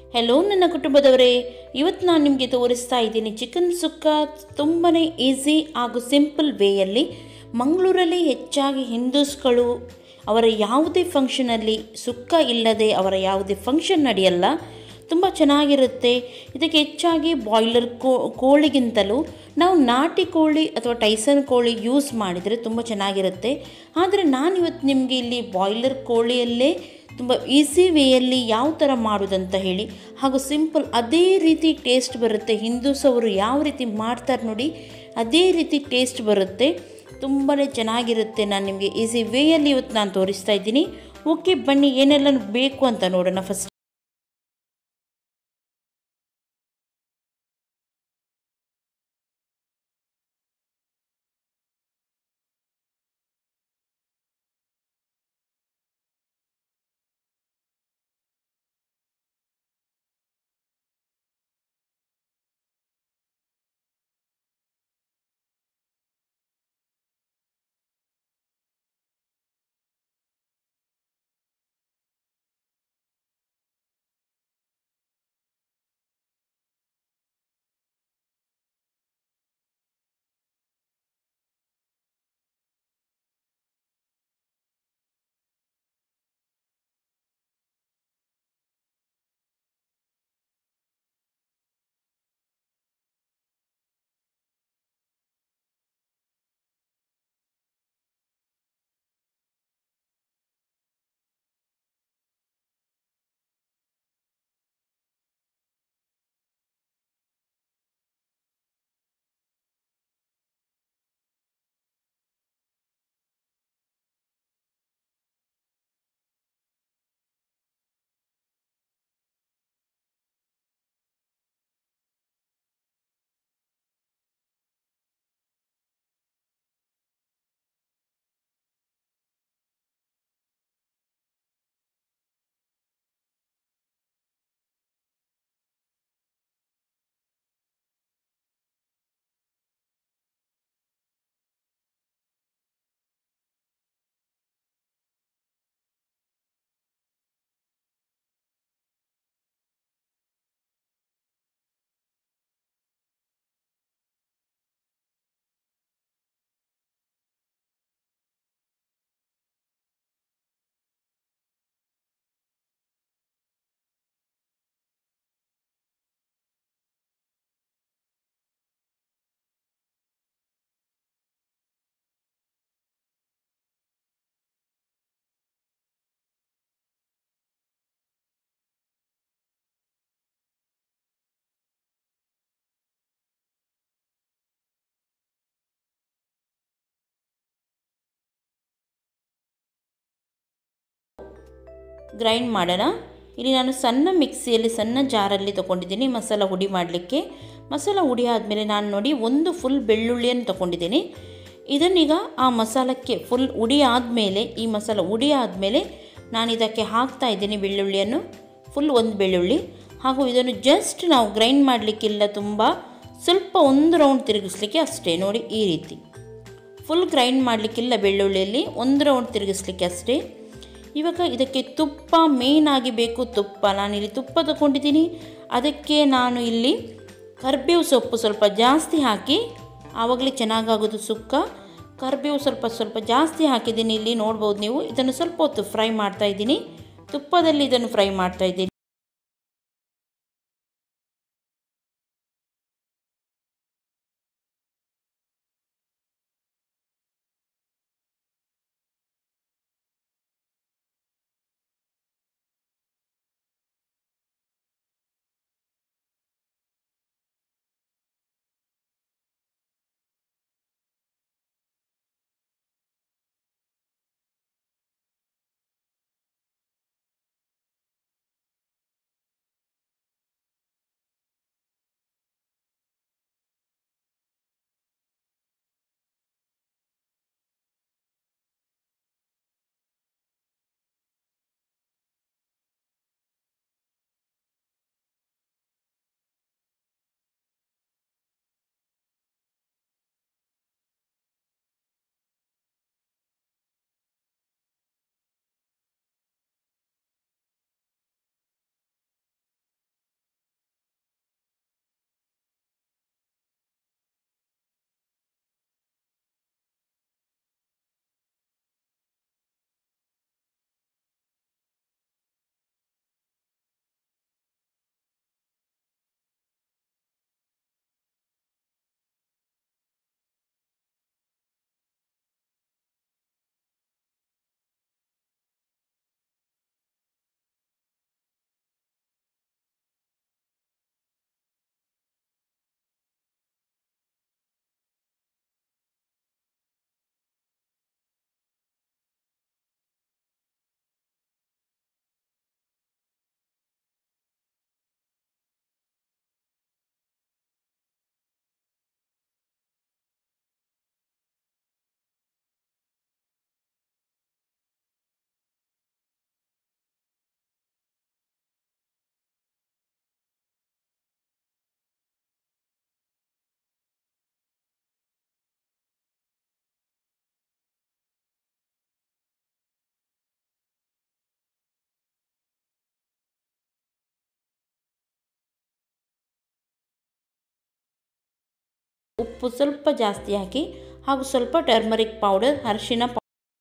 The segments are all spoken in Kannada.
ಹೆಲೋ ನನ್ನ ಕುಟುಂಬದವರೇ ಇವತ್ತು ನಾನು ನಿಮಗೆ ತೋರಿಸ್ತಾ ಇದ್ದೀನಿ ಚಿಕನ್ ಸುಕ್ಕ ತುಂಬಾ ಈಸಿ ಹಾಗೂ ಸಿಂಪಲ್ ವೇಯಲ್ಲಿ ಮಂಗಳೂರಲ್ಲಿ ಹೆಚ್ಚಾಗಿ ಹಿಂದೂಸ್ಗಳು ಅವರ ಯಾವುದೇ ಫಂಕ್ಷನಲ್ಲಿ ಸುಕ್ಕ ಇಲ್ಲದೆ ಅವರ ಯಾವುದೇ ಫಂಕ್ಷನ್ ನಡೆಯಲ್ಲ ತುಂಬ ಚೆನ್ನಾಗಿರುತ್ತೆ ಇದಕ್ಕೆ ಹೆಚ್ಚಾಗಿ ಬಾಯ್ಲರ್ ಕೋ ಕೋಳಿಗಿಂತಲೂ ನಾವು ನಾಟಿ ಕೋಳಿ ಅಥವಾ ಟೈಸನ್ ಕೋಳಿ ಯೂಸ್ ಮಾಡಿದರೆ ತುಂಬ ಚೆನ್ನಾಗಿರುತ್ತೆ ಆದರೆ ನಾನಿವತ್ತು ನಿಮಗೆ ಇಲ್ಲಿ ಬಾಯ್ಲರ್ ಕೋಳಿಯಲ್ಲೇ ತುಂಬ ಈಸಿ ವೇಯಲ್ಲಿ ಯಾವ ಥರ ಮಾಡೋದಂತ ಹೇಳಿ ಹಾಗೂ ಸಿಂಪಲ್ ಅದೇ ರೀತಿ ಟೇಸ್ಟ್ ಬರುತ್ತೆ ಹಿಂದೂಸ್ ಅವರು ಯಾವ ರೀತಿ ಮಾಡ್ತಾರೆ ನೋಡಿ ಅದೇ ರೀತಿ ಟೇಸ್ಟ್ ಬರುತ್ತೆ ತುಂಬಾ ಚೆನ್ನಾಗಿರುತ್ತೆ ನಾನು ನಿಮಗೆ ಈಸಿ ವೇಯಲ್ಲಿ ಇವತ್ತು ನಾನು ತೋರಿಸ್ತಾ ಇದ್ದೀನಿ ಓಕೆ ಬನ್ನಿ ಏನೆಲ್ಲ ಬೇಕು ಅಂತ ನೋಡೋಣ ಫಸ್ಟ್ ಗ್ರೈಂಡ್ ಮಾಡೋಣ ಇಲ್ಲಿ ನಾನು ಸಣ್ಣ ಮಿಕ್ಸಿಯಲ್ಲಿ ಸಣ್ಣ ಜಾರಲ್ಲಿ ತೊಗೊಂಡಿದ್ದೀನಿ ಮಸಾಲ ಹುಡಿ ಮಾಡಲಿಕ್ಕೆ ಮಸಾಲ ಹುಡಿ ಆದಮೇಲೆ ನಾನು ನೋಡಿ ಒಂದು ಫುಲ್ ಬೆಳ್ಳುಳ್ಳಿಯನ್ನು ತೊಗೊಂಡಿದ್ದೀನಿ ಇದನ್ನೀಗ ಆ ಮಸಾಲಕ್ಕೆ ಫುಲ್ ಹುಡಿ ಆದಮೇಲೆ ಈ ಮಸಾಲ ಹುಡಿ ಆದಮೇಲೆ ನಾನು ಇದಕ್ಕೆ ಹಾಕ್ತಾ ಇದ್ದೀನಿ ಬೆಳ್ಳುಳ್ಳಿಯನ್ನು ಫುಲ್ ಒಂದು ಬೆಳ್ಳುಳ್ಳಿ ಹಾಗೂ ಇದನ್ನು ಜಸ್ಟ್ ನಾವು ಗ್ರೈಂಡ್ ಮಾಡಲಿಕ್ಕಿಲ್ಲ ತುಂಬ ಸ್ವಲ್ಪ ಒಂದು ರೌಂಡ್ ತಿರುಗಿಸ್ಲಿಕ್ಕೆ ಅಷ್ಟೇ ನೋಡಿ ಈ ರೀತಿ ಫುಲ್ ಗ್ರೈಂಡ್ ಮಾಡಲಿಕ್ಕಿಲ್ಲ ಬೆಳ್ಳುಳ್ಳಿಯಲ್ಲಿ ಒಂದು ರೌಂಡ್ ತಿರುಗಿಸ್ಲಿಕ್ಕೆ ಅಷ್ಟೇ ಇವಾಗ ಇದಕ್ಕೆ ತುಪ್ಪ ಮೇನ್ ಆಗಿ ಬೇಕು ತುಪ್ಪ ನಾನಿಲ್ಲಿ ತುಪ್ಪ ತಗೊಂಡಿದ್ದೀನಿ ಅದಕ್ಕೆ ನಾನು ಇಲ್ಲಿ ಕರ್ಬೇವು ಸೊಪ್ಪು ಸ್ವಲ್ಪ ಜಾಸ್ತಿ ಹಾಕಿ ಆವಾಗಲೇ ಚೆನ್ನಾಗಾಗೋದು ಸುಕ್ಕ ಕರ್ಬೇವು ಸ್ವಲ್ಪ ಸ್ವಲ್ಪ ಜಾಸ್ತಿ ಹಾಕಿದ್ದೀನಿ ಇಲ್ಲಿ ನೋಡ್ಬೋದು ನೀವು ಇದನ್ನು ಸ್ವಲ್ಪ ಹೊತ್ತು ಫ್ರೈ ಮಾಡ್ತಾ ಇದ್ದೀನಿ ತುಪ್ಪದಲ್ಲಿ ಇದನ್ನು ಫ್ರೈ ಮಾಡ್ತಾ ಇದ್ದೀನಿ ಉಪ್ಪು ಸ್ವಲ್ಪ ಜಾಸ್ತಿ ಹಾಕಿ ಹಾಗೂ ಸ್ವಲ್ಪ ಟರ್ಮರಿಕ್ ಪೌಡರ್ ಅರಿಶಿನ ಪೌ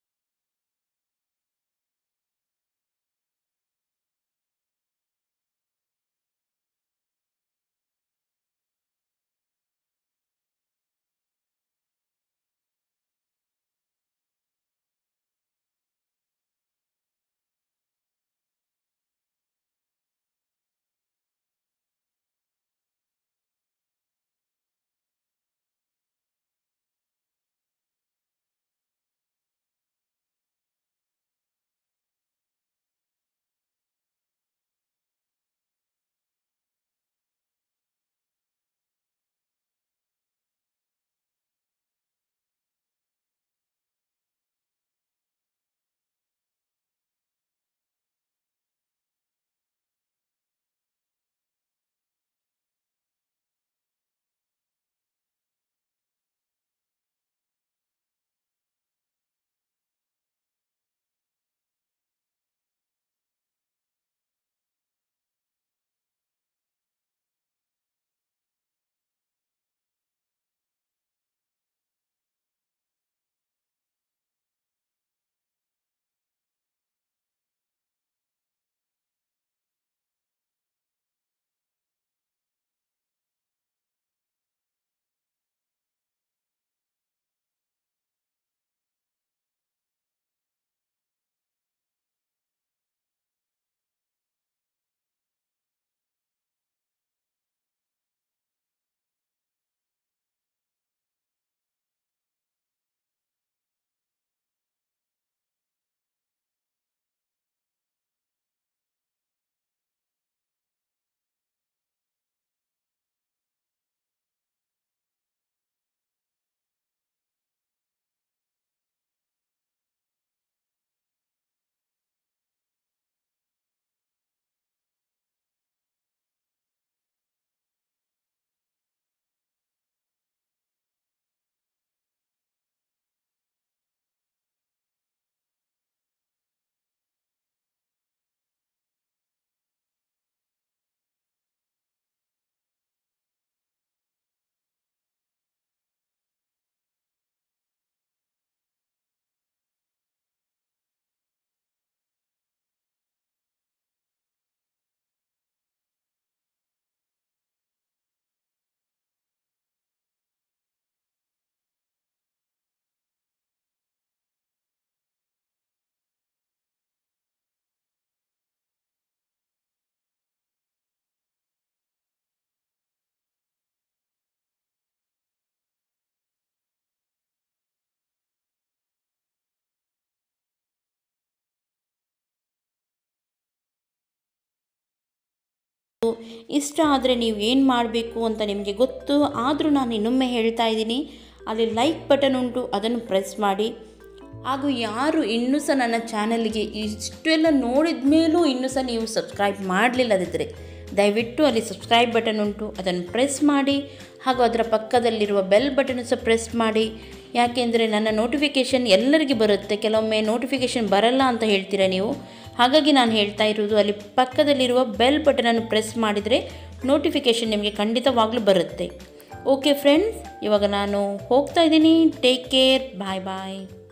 ಇಷ್ಟ ಆದರೆ ನೀವು ಏನು ಮಾಡಬೇಕು ಅಂತ ನಿಮಗೆ ಗೊತ್ತು ಆದರೂ ನಾನು ಇನ್ನೊಮ್ಮೆ ಹೇಳ್ತಾ ಇದ್ದೀನಿ ಅಲ್ಲಿ ಲೈಕ್ ಬಟನ್ ಉಂಟು ಅದನ್ನು ಪ್ರೆಸ್ ಮಾಡಿ ಹಾಗೂ ಯಾರು ಇನ್ನೂ ಸಹ ನನ್ನ ಚಾನಲ್ಗೆ ಇಷ್ಟೆಲ್ಲ ನೋಡಿದ ಮೇಲೂ ಇನ್ನೂ ಸಹ ನೀವು ಸಬ್ಸ್ಕ್ರೈಬ್ ಮಾಡಲಿಲ್ಲದಿದ್ದರೆ ದಯವಿಟ್ಟು ಅಲ್ಲಿ ಸಬ್ಸ್ಕ್ರೈಬ್ ಬಟನ್ ಉಂಟು ಅದನ್ನು ಪ್ರೆಸ್ ಮಾಡಿ ಹಾಗೂ ಅದರ ಪಕ್ಕದಲ್ಲಿರುವ ಬೆಲ್ ಬಟನ್ ಸಹ ಪ್ರೆಸ್ ಮಾಡಿ ಯಾಕೆಂದರೆ ನನ್ನ ನೋಟಿಫಿಕೇಷನ್ ಎಲ್ಲರಿಗೆ ಬರುತ್ತೆ ಕೆಲವೊಮ್ಮೆ ನೋಟಿಫಿಕೇಷನ್ ಬರಲ್ಲ ಅಂತ ಹೇಳ್ತೀರಾ ನೀವು ಹಾಗಾಗಿ ನಾನು ಹೇಳ್ತಾ ಇರೋದು ಅಲ್ಲಿ ಪಕ್ಕದಲ್ಲಿರುವ ಬೆಲ್ ಬಟನನ್ನು ಪ್ರೆಸ್ ಮಾಡಿದರೆ ನೋಟಿಫಿಕೇಷನ್ ನಿಮಗೆ ಖಂಡಿತವಾಗ್ಲೂ ಬರುತ್ತೆ ಓಕೆ ಫ್ರೆಂಡ್ಸ್ ಇವಾಗ ನಾನು ಹೋಗ್ತಾ ಇದ್ದೀನಿ ಟೇಕ್ ಕೇರ್ ಬಾಯ್ ಬಾಯ್